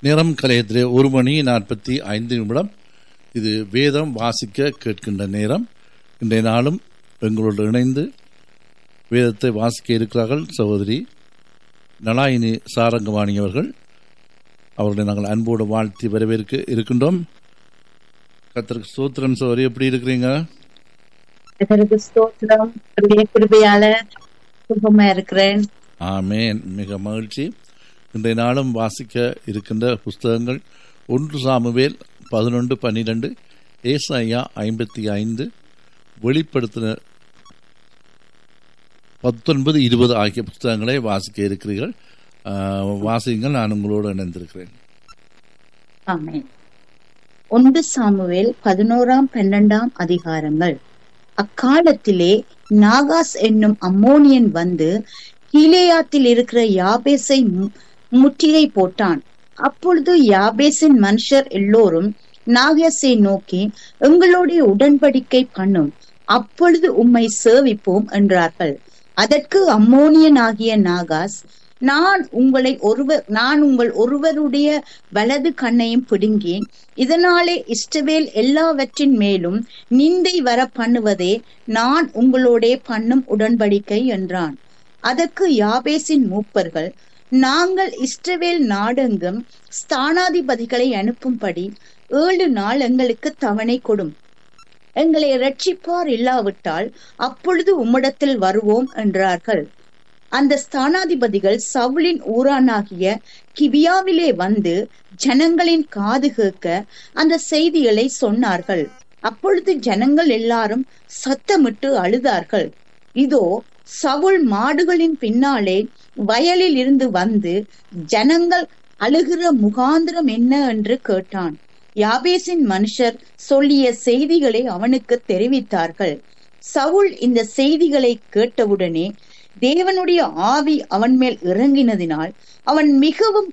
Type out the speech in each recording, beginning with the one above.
நேரம் கலையத்திலே ஒரு மணி நாற்பத்தி ஐந்து நிமிடம் இது வேதம் வாசிக்க கேட்கின்ற நேரம் இன்றைய நாளும் எங்களோடு இணைந்து வேதத்தை வாசிக்க இருக்கிறார்கள் சகோதரி நலாயினி சாரங்கவாணி அவர்கள் அவர்களை நாங்கள் அன்போடு வாழ்த்தி வரவேற்க இருக்கின்றோம் கத்தருக்கு சோத்திரம் சோதரி எப்படி இருக்கிறீங்க கர்த்தருக்கு ஸ்தோத்திரம் அவருடைய கிருபையால சுகமா இருக்கிறேன் ஆமேன் மிக மகிழ்ச்சி இன்றைய நாளும் வாசிக்க இருக்கின்ற புஸ்தகங்கள் ஒன்று சாமுவேல் பதினொன்று பன்னிரெண்டு ஏசாயா ஐம்பத்தி ஐந்து வெளிப்படுத்தின பத்தொன்பது இருபது ஆகிய புஸ்தகங்களை வாசிக்க இருக்கிறீர்கள் ஆஹ், வாசியுங்கள் நான் உங்களோடு இணைந்திருக்கிறேன் ஆமென் ஒன்று சாமுவேல் பதினோராம் பன்னெண்டாம் அதிகாரங்கள் அக்காலத்திலே நாகாஸ் என்னும் அம்மோனியன் வந்து கீலேயாத்தில் இருக்கிற யாபேசை மு- முற்றுகை போட்டான் அப்பொழுது யாபேசின் மனுஷர் எல்லோரும் நாகாஸை நோக்கி எங்களுடைய உடன்படிக்கை பண்ணும் அப்பொழுது உம்மை சேவிப்போம் என்றார்கள் அதற்கு அம்மோனியன் ஆகிய நாகாஸ் நான் உங்களை ஒருவர் நான் உங்கள் ஒருவருடைய வலது கண்ணையும் பிடுங்கி இதனாலே இஷ்டவேல் எல்லாவற்றின் மேலும் நிந்தை வர பண்ணுவதே நான் உங்களோடே பண்ணும் உடன்படிக்கை என்றான் அதற்கு யாபேசின் மூப்பர்கள் நாங்கள் இஷ்டவேல் நாடெங்கும் ஸ்தானாதிபதிகளை அனுப்பும்படி ஏழு நாள் எங்களுக்கு தவணை கொடும் எங்களை ரட்சிப்பார் இல்லாவிட்டால் அப்பொழுது உம்மிடத்தில் வருவோம் என்றார்கள் அந்த ஸ்தானாதிபதிகள் சவுலின் ஊரானாகிய கிபியாவிலே வந்து ஜனங்களின் காது கேட்க அந்த செய்திகளை சொன்னார்கள் அப்பொழுது ஜனங்கள் எல்லாரும் சத்தமிட்டு அழுதார்கள் இதோ சவுல் மாடுகளின் பின்னாலே வயலில் இருந்து வந்து ஜனங்கள் அழுகிற முகாந்திரம் என்ன என்று கேட்டான் யாபேசின் மனுஷர் சொல்லிய செய்திகளை அவனுக்கு தெரிவித்தார்கள் சவுல் இந்த செய்திகளை கேட்டவுடனே தேவனுடைய ஆவி அவன் மேல் இறங்கினதினால் அவன் மிகவும்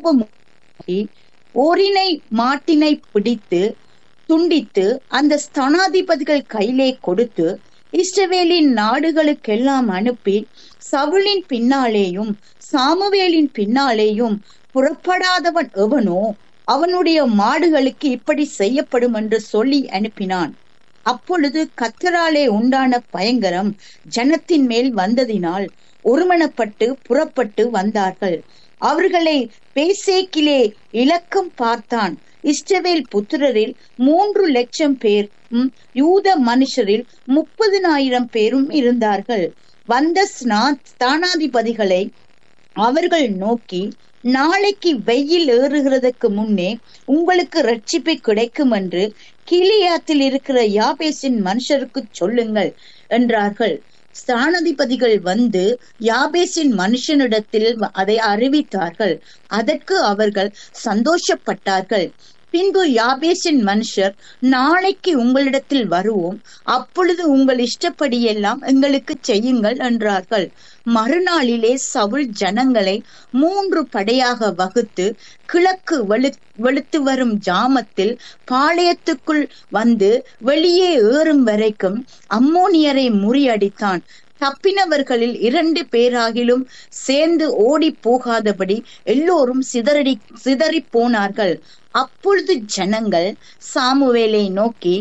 கோபமாகி ஓரினை மாட்டினை பிடித்து துண்டித்து அந்த ஸ்தனாதிபதிகள் கையிலே கொடுத்து இஸ்ரவேலின் நாடுகளுக்கெல்லாம் அனுப்பி சவுலின் பின்னாலேயும் சாமுவேலின் பின்னாலேயும் புறப்படாதவன் எவனோ அவனுடைய மாடுகளுக்கு இப்படி செய்யப்படும் என்று சொல்லி அனுப்பினான் அப்பொழுது கத்தராலே உண்டான பயங்கரம் ஜனத்தின் மேல் வந்ததினால் ஒருமனப்பட்டு புறப்பட்டு வந்தார்கள் அவர்களை பேசேக்கிலே இலக்கம் பார்த்தான் இஸ்ரவேல் புத்திரரில் மூன்று லட்சம் பேர் ம், யூத மனுஷரில் முப்பதினாயிரம் பேரும் இருந்தார்கள் வந்த ஸ்நா- ஸ்தானாதிபதிகளை அவர்கள் நோக்கி நாளைக்கு வெயில் ஏறுகிறதுக்கு முன்னே உங்களுக்கு ரட்சிப்பு கிடைக்கும் என்று கீலியாத்தில் இருக்கிற யாபேசின் மனுஷருக்கு சொல்லுங்கள் என்றார்கள் ஸ்தானாதிபதிகள் வந்து யாபேசின் மனுஷனிடத்தில் அதை அறிவித்தார்கள் அதற்கு அவர்கள் சந்தோஷப்பட்டார்கள் பின்பு யாபேசின் மனுஷர் நாளைக்கு உங்களிடத்தில் வருவோம் அப்பொழுது உங்கள் இஷ்டப்படியெல்லாம் எங்களுக்கு செய்யுங்கள் என்றார்கள் மறுநாளிலே சவுல் ஜனங்களை மூன்று படையாக வகுத்து கிழக்கு வெளு வெளுத்து வரும் ஜாமத்தில் பாளையத்துக்குள் வந்து வெளியே ஏறும் வரைக்கும் அம்மோனியரை முறியடித்தான் தப்பினவர்களில் இரண்டு பேராகிலும் சேர்ந்து ஓடி போகாதபடி எல்லோரும் சிதறடி சிதறி போனார்கள் அப்பொழுது ஜனங்கள் சாமுவேலை நோக்கி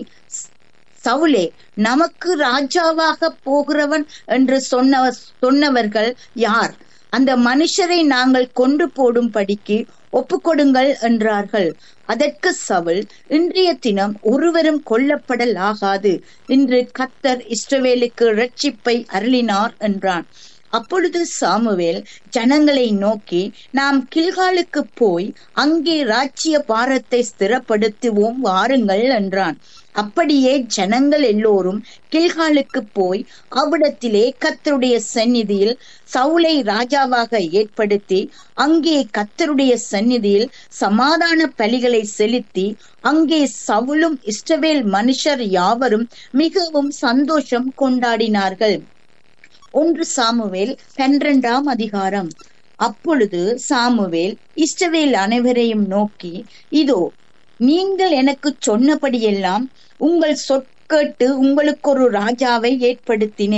சவுலே நமக்கு ராஜாவாக போகிறவன் என்று சொன்ன சொன்னவர்கள் யார் அந்த மனுஷரை நாங்கள் கொண்டு போடும்படிக்கு ஒப்புக்கொடுங்கள் என்றார்கள் அதற்கு சவுல் இன்றைய தினம் ஒருவரும் கொல்லப்படல் ஆகாது இன்று கத்தர் இஸ்ரவேலுக்கு ரட்சிப்பை அருளினார் என்றான் அப்பொழுது சாமுவேல் ஜனங்களை நோக்கி நாம் கில்காலுக்கு போய் அங்கே ராஜ்ய பாரத்தை ஸ்திரப்படுத்துவோம் வாருங்கள் என்றான் அப்படியே ஜனங்கள் எல்லோரும் கில்காலுக்கு போய் அவ்விடத்திலே கத்தருடைய சந்நிதியில் சவுலை ராஜாவாக ஏற்படுத்தி அங்கே கத்தருடைய சந்நிதியில் சமாதான பலிகளை செலுத்தி அங்கே சவுலும் இஸ்ரவேல் மனுஷர் யாவரும் மிகவும் சந்தோஷம் கொண்டாடினார்கள் ஒன்று சாமுவேல் பன்னிரண்டாம் அதிகாரம் அப்பொழுது சாமுவேல் இஸ்ரவேல் அனைவரையும் நோக்கி இதோ நீங்கள் எனக்கு சொன்னபடியெல்லாம் உங்கள் சொற்கேட்டு உங்களுக்கு ஒரு ராஜாவை ஏற்படுத்தினேன்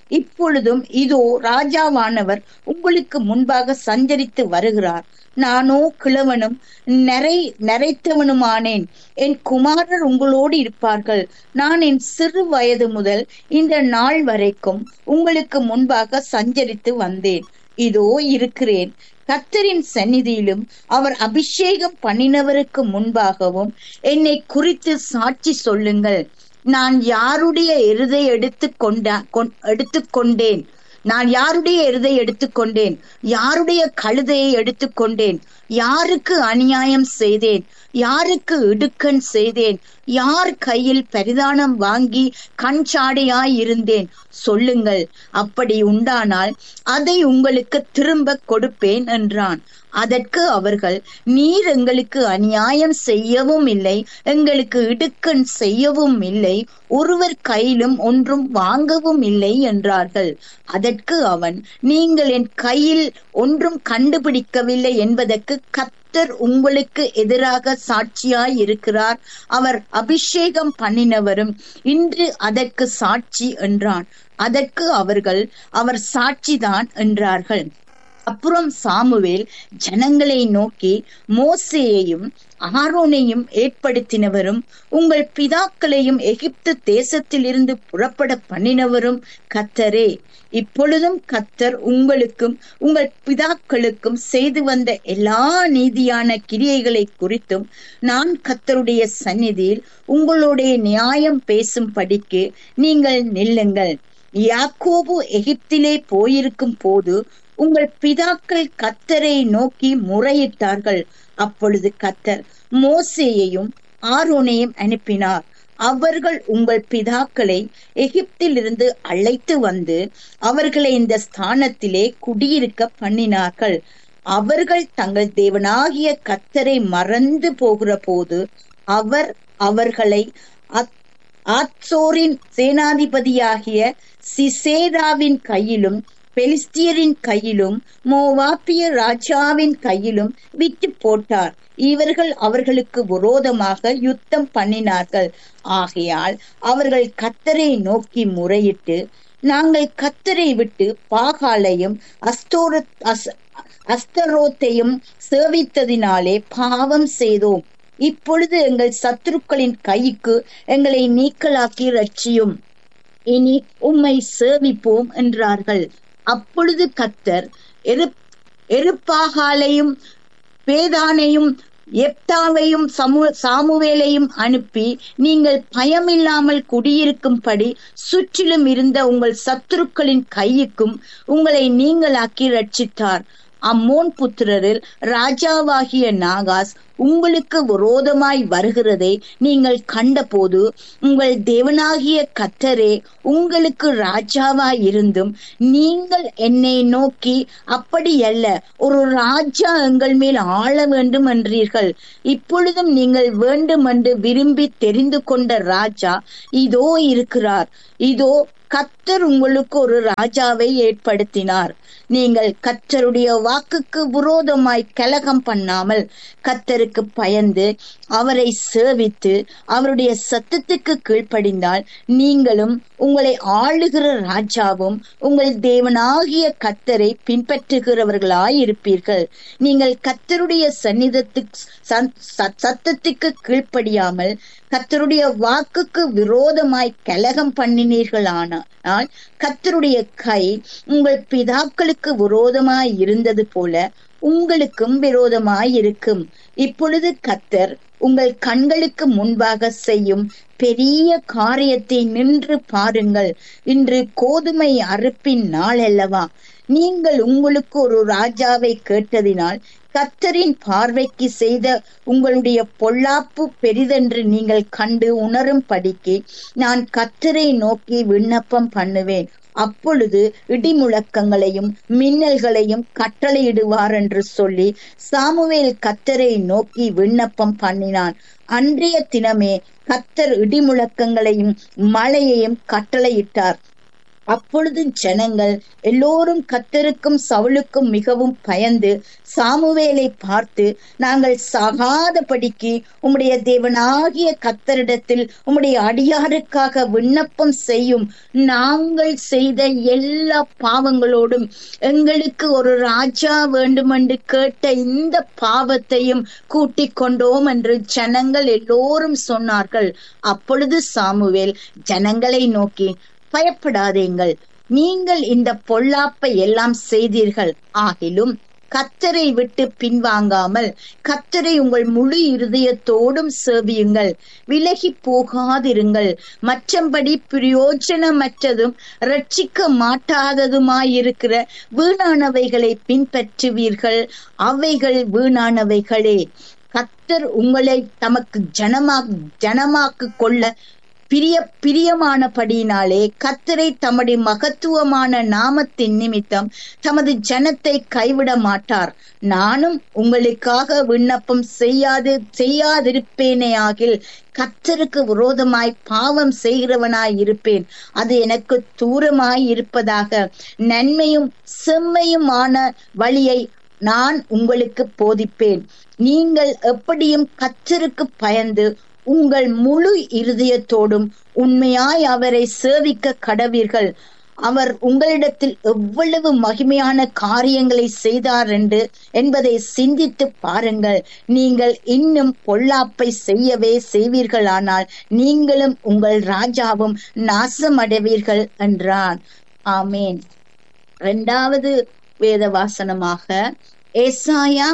இப்பொழுதும் இதோ ராஜாவானவர் உங்களுக்கு முன்பாக சஞ்சரித்து வருகிறார் நானோ கிழவனும் நரை நரைத்தவனுமானேன் என் குமாரர் உங்களோடு இருப்பார்கள் நான் என் சிறு வயது முதல் இந்த நாள் வரைக்கும் உங்களுக்கு முன்பாக சஞ்சரித்து வந்தேன் இதோ இருக்கிறேன் கர்த்தரின் சந்நிதியிலும் அவர் அபிஷேகம் பண்ணினவருக்கு முன்பாகவும் என்னை குறித்து சாட்சி சொல்லுங்கள் நான் யாருடைய எருதை எடுத்து கொண்ட எடுத்துக்கொண்டேன் நான் யாருடைய எருதை எடுத்துக்கொண்டேன் யாருடைய கழுதையை எடுத்துக்கொண்டேன் யாருக்கு அநியாயம் செய்தேன் யாருக்கு இடுக்கண் செய்தேன் யார் கையில் பரிதானம் வாங்கி கண்சாடையாய் இருந்தேன் சொல்லுங்கள் அப்படி உண்டானால் அதை உங்களுக்கு திரும்ப கொடுப்பேன் என்றான் அதற்கு அவர்கள் நீர் எங்களுக்கு அநியாயம் செய்யவும் இல்லை எங்களுக்கு இடுக்கண் செய்யவும் இல்லை ஒருவர் கையிலும் ஒன்றும் வாங்கவும் இல்லை என்றார்கள் அதற்கு அவன் நீங்கள் என் கையில் ஒன்றும் கண்டுபிடிக்கவில்லை என்பதற்கு கத்தர் உங்களுக்கு எதிராக சாட்சியாய் இருக்கிறார் அவர் அபிஷேகம் பண்ணினவரும் இன்று அதற்கு சாட்சி என்றான் அதற்கு அவர்கள் அவர் சாட்சிதான் என்றார்கள் அப்புறம் சாமுவேல் ஜனங்களை நோக்கி மோசேயையும் ஆரோனையும் ஏற்படுத்தினவரும் உங்கள் பிதாக்களையும் எகிப்து தேசத்திலிருந்து புறப்பட பண்ணினவரும் கத்தரே இப்பொழுதும் கத்தர் உங்களுக்கும் உங்கள் பிதாக்களுக்கும் செய்து வந்த எல்லா நீதியான கிரியைகளை குறித்தும் நான் கத்தருடைய சந்நிதியில் உங்களுடைய நியாயம் பேசும் படிக்கு நீங்கள் நில்லுங்கள் யாக்கோபு எகிப்திலே போயிருக்கும் போது உங்கள் பிதாக்கள் கத்தரை நோக்கி முறையிட்டார்கள் அப்பொழுது கத்தர் மோசேயையும் ஆரோனையும் அனுப்பினார் அவர்கள் உங்கள் பிதாக்களை எகிப்திலிருந்து அழைத்து வந்து அவர்களை இந்த ஸ்தானத்திலே குடியிருக்க பண்ணினார்கள் அவர்கள் தங்கள் தேவனாகிய கத்தரை மறந்து போகிற போது அவர் அவர்களை ஆத்சோரின் சேனாதிபதியாகிய சிசேராவின் கையிலும் பெலிஸ்தியரின் கையிலும் மோவாப்பிய ராஜாவின் கையிலும் விட்டு போட்டார் இவர்கள் அவர்களுக்கு விரோதமாக யுத்தம் பண்ணினார்கள் ஆகையால் அவர்கள் கத்தரை நோக்கி முறையிட்டு நாங்கள் கத்தரை விட்டு பாகாலையும் அஸ்தோர அஸ்தரோத்தையும் சேவித்ததினாலே பாவம் செய்தோம் இப்பொழுது எங்கள் சத்துருக்களின் கைக்கு எங்களை நீக்கலாக்கி ரட்சியும் இனி உம்மை சேவிப்போம் என்றார்கள் அப்பொழுது கத்தர் எரு எருப்பாகாலையும் பேதானையும் எப்தாவையும் சமு சாமுவேலையும் அனுப்பி நீங்கள் பயமில்லாமல் குடியிருக்கும்படி சுற்றிலும் இருந்த உங்கள் சத்துருக்களின் கையுக்கும் உங்களை நீங்களாக்கி ரட்சித்தார் அம்மோன் புத்திரரில் ராஜாவாகிய நாகாஸ் உங்களுக்கு விரோதமாய் வருகிறதை நீங்கள் கண்டபோது உங்கள் தேவனாகிய கத்தரே உங்களுக்கு ராஜாவாய் இருந்தும் நீங்கள் என்னை நோக்கி அப்படி அல்ல ஒரு ராஜா எங்கள் மேல் ஆள வேண்டும் என்றீர்கள் இப்பொழுதும் நீங்கள் வேண்டுமென்று விரும்பி தெரிந்து கொண்ட ராஜா இதோ இருக்கிறார் இதோ கத்தர் உங்களுக்கு ஒரு ராஜாவை ஏற்படுத்தினார் நீங்கள் கத்தருடைய வாக்குக்கு விரோதமாய் கலகம் பண்ணாமல் கத்தருக்கு பயந்து அவரை சேவித்து அவருடைய சத்தத்துக்கு கீழ்ப்படிந்தால் நீங்களும் உங்களை ஆளுகிற ராஜாவும் உங்கள் தேவனாகிய கத்தரை பின்பற்றுகிறவர்களாய் இருப்பீர்கள் நீங்கள் கத்தருடைய சந்நிதத்துக்கு சத்தத்துக்கு கீழ்ப்படியாமல் கத்தருடைய வாக்குக்கு விரோதமாய் கலகம் பண்ணினீர்களானால் கத்தருடைய கை உங்கள் பிதாக்களுக்கு விரோதமாய் இருந்தது போல உங்களுக்கும் விரோதமாய் இருக்கும் இப்பொழுது கத்தர் உங்கள் கண்களுக்கு முன்பாக செய்யும் பெரிய காரியத்தை நின்று பாருங்கள் இன்று கோதுமை அறுப்பின் நாள் அல்லவா நீங்கள் உங்களுக்கு ஒரு ராஜாவை கேட்டதினால் கத்தரின் பார்வைக்கு செய்த உங்களுடைய பொல்லாப்பு பெரிதென்று நீங்கள் கண்டு உணரும் படிக்கு நான் கத்தரை நோக்கி விண்ணப்பம் பண்ணுவேன் அப்பொழுது இடிமுழக்கங்களையும் மின்னல்களையும் கட்டளையிடுவார் என்று சொல்லி சாமுவேல் கத்தரை நோக்கி விண்ணப்பம் பண்ணினான் அன்றைய தினமே கத்தர் இடிமுழக்கங்களையும் மழையையும் கட்டளையிட்டார் அப்பொழுது ஜனங்கள் எல்லோரும் கத்தருக்கும் சவுலுக்கும் மிகவும் பயந்து சாமுவேலை பார்த்து நாங்கள் சாகாதபடிக்கு உம்முடைய தேவனாகிய கத்தரிடத்தில் உம்முடைய அடியாருக்காக விண்ணப்பம் செய்யும் நாங்கள் செய்த எல்லா பாவங்களோடும் எங்களுக்கு ஒரு ராஜா வேண்டுமென்று கேட்ட இந்த பாவத்தையும் கூட்டிக் கொண்டோம் என்று ஜனங்கள் எல்லோரும் சொன்னார்கள் அப்பொழுது சாமுவேல் ஜனங்களை நோக்கி பயப்படாதீங்கள் நீங்கள் இந்த பொல்லாப்பை எல்லாம் செய்தீர்கள் ஆகிலும் கத்தரை விட்டு பின்வாங்காமல் கத்தரை உங்கள் முழு இருதயத்தோடும் சேவியுங்கள் விலகி போகாதிருங்கள் மற்றபடி பிரயோஜனமற்றதும் ரட்சிக்க மாட்டாததுமாயிருக்கிற வீணானவைகளை பின்பற்றுவீர்கள் அவைகள் வீணானவைகளே கத்தர் உங்களை தமக்கு ஜனமா ஜனமாக்கு கொள்ள பிரிய பிரியமானபடியினாலே கத்தரை தம்முடைய மகத்துவமான நாமத்தின் நிமித்தம் தமது ஜனத்தை கைவிட மாட்டார் நானும் உங்களுக்காக விண்ணப்பம் செய்யாது செய்யாதிருப்பேனே ஆகில் கத்தருக்கு விரோதமாய் பாவம் செய்கிறவனாய் இருப்பேன் அது எனக்கு தூரமாய் இருப்பதாக நன்மையும் செம்மையுமான வழியை நான் உங்களுக்கு போதிப்பேன் நீங்கள் எப்படியும் கத்தருக்கு பயந்து உங்கள் முழு இருதயத்தோடும் உண்மையாய் அவரை சேவிக்க கடவீர்கள் அவர் உங்களிடத்தில் எவ்வளவு மகிமையான காரியங்களை செய்தார் என்று என்பதை சிந்தித்து பாருங்கள் நீங்கள் இன்னும் பொல்லாப்பை செய்யவே செய்வீர்களானால் நீங்களும் உங்கள் ராஜாவும் நாசமடைவீர்கள் என்றான் ஆமேன் இரண்டாவது வேத வாசனமாக ஏசாயா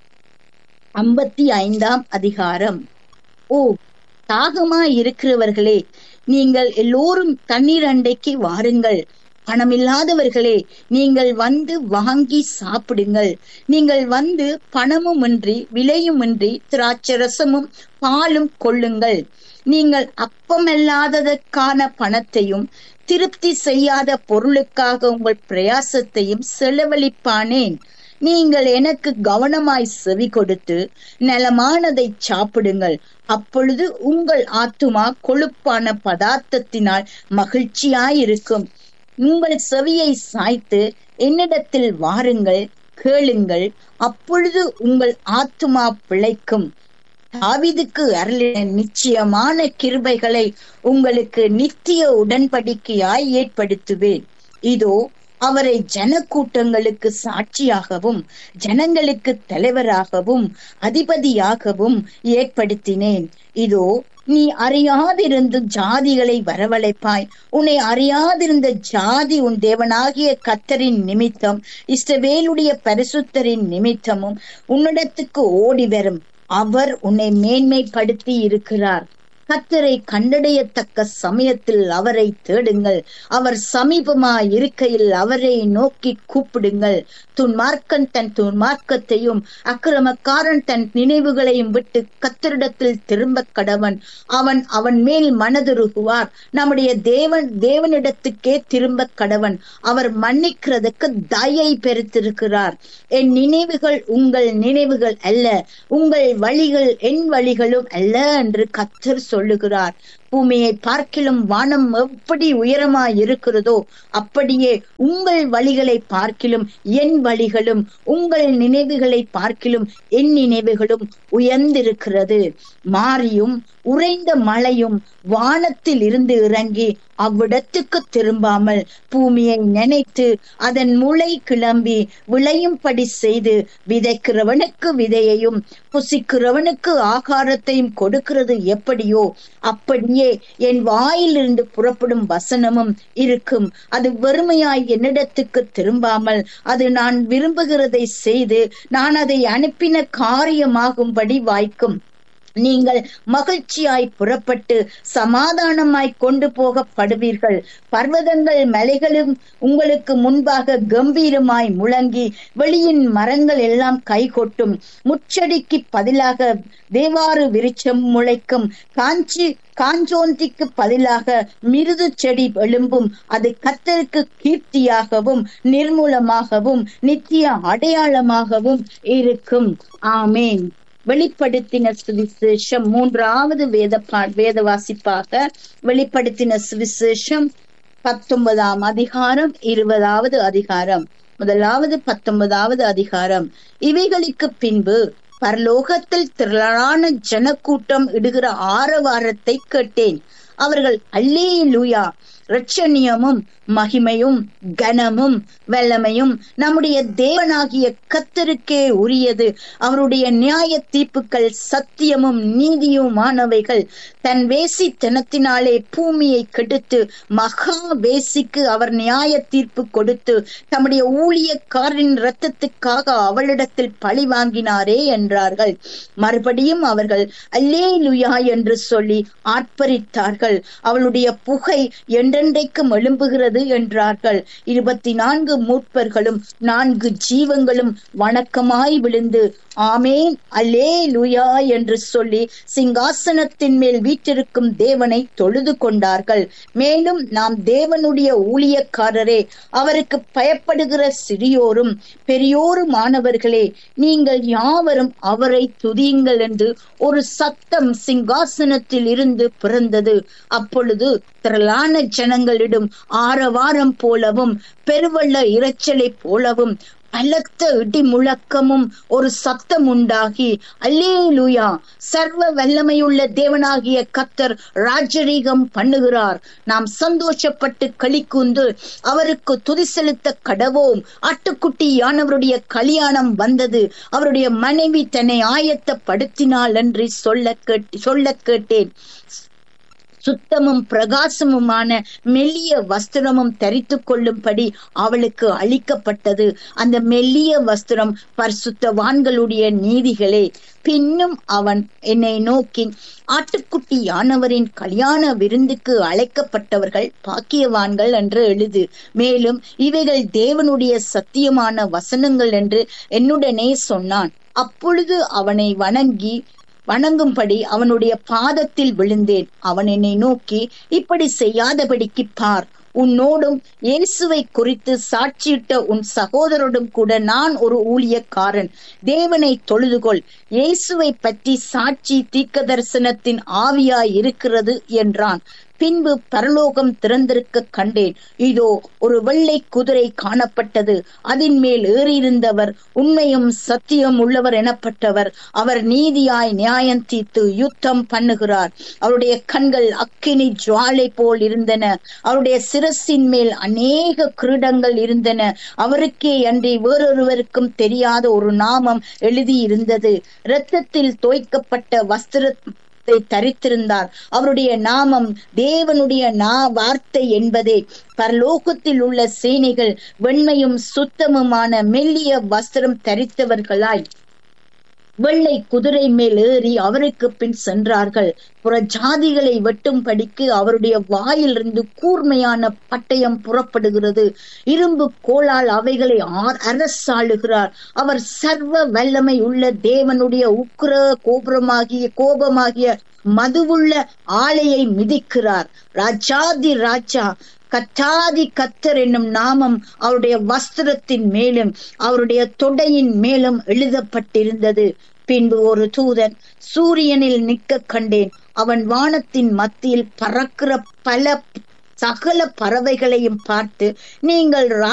ஐம்பத்தி ஐந்தாம் அதிகாரம் ஓ தாகமா இருக்கிறவர்களே நீங்கள் எல்லோரும் தண்ணீர் அண்டைக்கு வாருங்கள் பணமில்லாதவர்களே நீங்கள் வந்து வாங்கி சாப்பிடுங்கள் நீங்கள் வந்து பணமும் இன்றி விலையும் இன்றி திராட்சரசமும் பாலும் கொள்ளுங்கள் நீங்கள் அப்பமல்லாததற்கான பணத்தையும் திருப்தி செய்யாத பொருளுக்காக உங்கள் பிரயாசத்தையும் செலவழிப்பானேன் நீங்கள் எனக்கு கவனமாய் செவி கொடுத்து நலமானதை சாப்பிடுங்கள் அப்பொழுது உங்கள் ஆத்துமா கொழுப்பான பதார்த்தத்தினால் மகிழ்ச்சியாயிருக்கும் உங்கள் செவியை சாய்த்து என்னிடத்தில் வாருங்கள் கேளுங்கள் அப்பொழுது உங்கள் ஆத்துமா பிழைக்கும் தாவிதுக்கு அருளின நிச்சயமான கிருபைகளை உங்களுக்கு நித்திய உடன்படிக்கையாய் ஏற்படுத்துவேன் இதோ அவரை ஜனக்கூட்டங்களுக்கு சாட்சியாகவும் ஜனங்களுக்கு தலைவராகவும் அதிபதியாகவும் ஏற்படுத்தினேன் இதோ நீ அறியாதிருந்து ஜாதிகளை வரவழைப்பாய் உன்னை அறியாதிருந்த ஜாதி உன் தேவனாகிய கத்தரின் நிமித்தம் இஷ்டவேலுடைய பரிசுத்தரின் நிமித்தமும் உன்னிடத்துக்கு ஓடி வரும் அவர் உன்னை மேன்மைப்படுத்தி இருக்கிறார் கத்தரை கண்டடையத்தக்க சமயத்தில் அவரை தேடுங்கள் அவர் சமீபமா இருக்கையில் அவரை நோக்கி கூப்பிடுங்கள் துன்மார்க்கன் தன் துன்மார்க்கத்தையும் அக்கிரமக்காரன் தன் நினைவுகளையும் விட்டு கத்தரிடத்தில் திரும்ப கடவன் அவன் அவன் மேல் மனதுருகுவார் நம்முடைய தேவன் தேவனிடத்துக்கே திரும்ப கடவன் அவர் மன்னிக்கிறதுக்கு தயை பெருத்திருக்கிறார் என் நினைவுகள் உங்கள் நினைவுகள் அல்ல உங்கள் வழிகள் என் வழிகளும் அல்ல என்று கத்தர் சொல்லுகிறார் பூமியை பார்க்கிலும் வானம் எப்படி உயரமாய் இருக்கிறதோ அப்படியே உங்கள் வழிகளை பார்க்கிலும் என் வழிகளும் உங்கள் நினைவுகளை பார்க்கிலும் என் நினைவுகளும் உயர்ந்திருக்கிறது மாறியும் உறைந்த மழையும் வானத்தில் இருந்து இறங்கி அவ்விடத்துக்கு திரும்பாமல் பூமியை நினைத்து அதன் முளை கிளம்பி விளையும்படி செய்து விதைக்கிறவனுக்கு விதையையும் புசிக்கிறவனுக்கு ஆகாரத்தையும் கொடுக்கிறது எப்படியோ அப்படியே என் வாயிலிருந்து புறப்படும் வசனமும் இருக்கும் அது வெறுமையாய் என்னிடத்துக்கு திரும்பாமல் அது நான் விரும்புகிறதை செய்து நான் அதை அனுப்பின காரியமாகும்படி வாய்க்கும் நீங்கள் மகிழ்ச்சியாய் புறப்பட்டு சமாதானமாய் கொண்டு போகப்படுவீர்கள் பர்வதங்கள் மலைகளும் உங்களுக்கு முன்பாக கம்பீரமாய் முழங்கி வெளியின் மரங்கள் எல்லாம் கைகொட்டும் முச்சடிக்கு பதிலாக தேவாறு விருட்சம் முளைக்கும் காஞ்சி காஞ்சோந்திக்கு பதிலாக மிருது செடி எழும்பும் அது கத்தருக்கு கீர்த்தியாகவும் நிர்மூலமாகவும் நித்திய அடையாளமாகவும் இருக்கும் ஆமேன் வெளிப்படுத்தின சுவிசேஷம் மூன்றாவது வேத வேத வாசிப்பாக வெளிப்படுத்தின சுவிசேஷம் பத்தொன்பதாம் அதிகாரம் இருபதாவது அதிகாரம் முதலாவது பத்தொன்பதாவது அதிகாரம் இவைகளுக்கு பின்பு பரலோகத்தில் திரளான ஜனக்கூட்டம் இடுகிற ஆரவாரத்தை கேட்டேன் அவர்கள் அல்லே லூயா ரட்சணியமும் மகிமையும் கனமும் வல்லமையும் நம்முடைய தேவனாகிய கத்தருக்கே உரியது அவருடைய நியாய தீர்ப்புகள் சத்தியமும் நீதியுமானவைகள் தன் வேசித்தனத்தினாலே பூமியை கெடுத்து மகா வேசிக்கு அவர் நியாய தீர்ப்பு கொடுத்து தம்முடைய ஊழியக்காரின் இரத்தத்துக்காக அவளிடத்தில் பழி வாங்கினாரே என்றார்கள் மறுபடியும் அவர்கள் அல்லே லுயா என்று சொல்லி ஆர்ப்பரித்தார்கள் அவளுடைய புகை என்றென்றைக்கும் எழும்புகிறது என்றார்கள் இருபத்தி நான்கு மூப்பர்களும் நான்கு ஜீவங்களும் வணக்கமாய் விழுந்து ஆமேன் அல்லே லுயா என்று சொல்லி சிங்காசனத்தின் மேல் வீற்றிருக்கும் தேவனை தொழுது கொண்டார்கள் மேலும் நாம் தேவனுடைய ஊழியக்காரரே அவருக்கு பயப்படுகிற சிறியோரும் பெரியோருமானவர்களே நீங்கள் யாவரும் அவரை துதியுங்கள் என்று ஒரு சத்தம் சிங்காசனத்தில் இருந்து பிறந்தது அப்பொழுது திரளான ஜனங்களிடம் ஆரவாரம் போலவும் பெருவெள்ள இரைச்சலை போலவும் பலத்த இடி முழக்கமும் ஒரு சத்தம் உண்டாகி அல்லேலூயா சர்வ வல்லமையுள்ள தேவனாகிய கத்தர் ராஜரீகம் பண்ணுகிறார் நாம் சந்தோஷப்பட்டு களிக்குந்து அவருக்கு துதி செலுத்த கடவோம் ஆட்டுக்குட்டியானவருடைய கல்யாணம் வந்தது அவருடைய மனைவி தன்னை ஆயத்தப்படுத்தினாள் என்று சொல்ல கேட்டு சொல்ல கேட்டேன் சுத்தமும் பிரகாசமுமான மெல்லிய வஸ்திரமும் தரித்து கொள்ளும்படி அவளுக்கு அளிக்கப்பட்டது அந்த மெல்லிய வஸ்திரம் பரிசுத்தவான்களுடைய நீதிகளே பின்னும் அவன் என்னை நோக்கி ஆட்டுக்குட்டியானவரின் கல்யாண விருந்துக்கு அழைக்கப்பட்டவர்கள் பாக்கியவான்கள் என்று எழுது மேலும் இவைகள் தேவனுடைய சத்தியமான வசனங்கள் என்று என்னுடனே சொன்னான் அப்பொழுது அவனை வணங்கி வணங்கும்படி அவனுடைய பாதத்தில் விழுந்தேன் அவன் என்னை நோக்கி இப்படி செய்யாதபடிக்கு பார் உன்னோடும் இயேசுவை குறித்து சாட்சியிட்ட உன் சகோதரோடும் கூட நான் ஒரு ஊழியக்காரன் தேவனை தொழுதுகொள் இயேசுவை பற்றி சாட்சி தீர்க்க தரிசனத்தின் ஆவியாய் இருக்கிறது என்றான் பின்பு பரலோகம் திறந்திருக்க கண்டேன் இதோ ஒரு வெள்ளை குதிரை காணப்பட்டது அதன் மேல் ஏறியிருந்தவர் உண்மையும் சத்தியம் உள்ளவர் எனப்பட்டவர் அவர் நீதியாய் நியாயம் தீர்த்து யுத்தம் பண்ணுகிறார் அவருடைய கண்கள் அக்கினி ஜுவாலை போல் இருந்தன அவருடைய சிரசின் மேல் அநேக கிரீடங்கள் இருந்தன அவருக்கே அன்றி வேறொருவருக்கும் தெரியாத ஒரு நாமம் எழுதியிருந்தது இரத்தத்தில் தோய்க்கப்பட்ட வஸ்திர தரித்திருந்தார் அவருடைய நாமம் தேவனுடைய நா வார்த்தை என்பதே பரலோகத்தில் உள்ள சேனைகள் வெண்மையும் சுத்தமுமான மெல்லிய வஸ்திரம் தரித்தவர்களாய் வெள்ளை குதிரை மேல் ஏறி அவருக்கு பின் சென்றார்கள் புற ஜாதிகளை வெட்டும்படிக்கு அவருடைய வாயிலிருந்து கூர்மையான பட்டயம் புறப்படுகிறது இரும்பு கோளால் அவைகளை அரசாளுகிறார் அவர் சர்வ வல்லமை உள்ள தேவனுடைய உக்ர கோபுரமாகிய கோபமாகிய மதுவுள்ள ஆலையை மிதிக்கிறார் ராஜாதி ராஜா கத்தாதி கத்தர் என்னும் நாமம் அவருடைய வஸ்திரத்தின் மேலும் அவருடைய தொடையின் மேலும் எழுதப்பட்டிருந்தது பின்பு ஒரு தூதன் சூரியனில் நிற்க கண்டேன் அவன் வானத்தின் மத்தியில் பறக்கிற பல சகல பறவைகளையும் பார்த்து நீங்கள்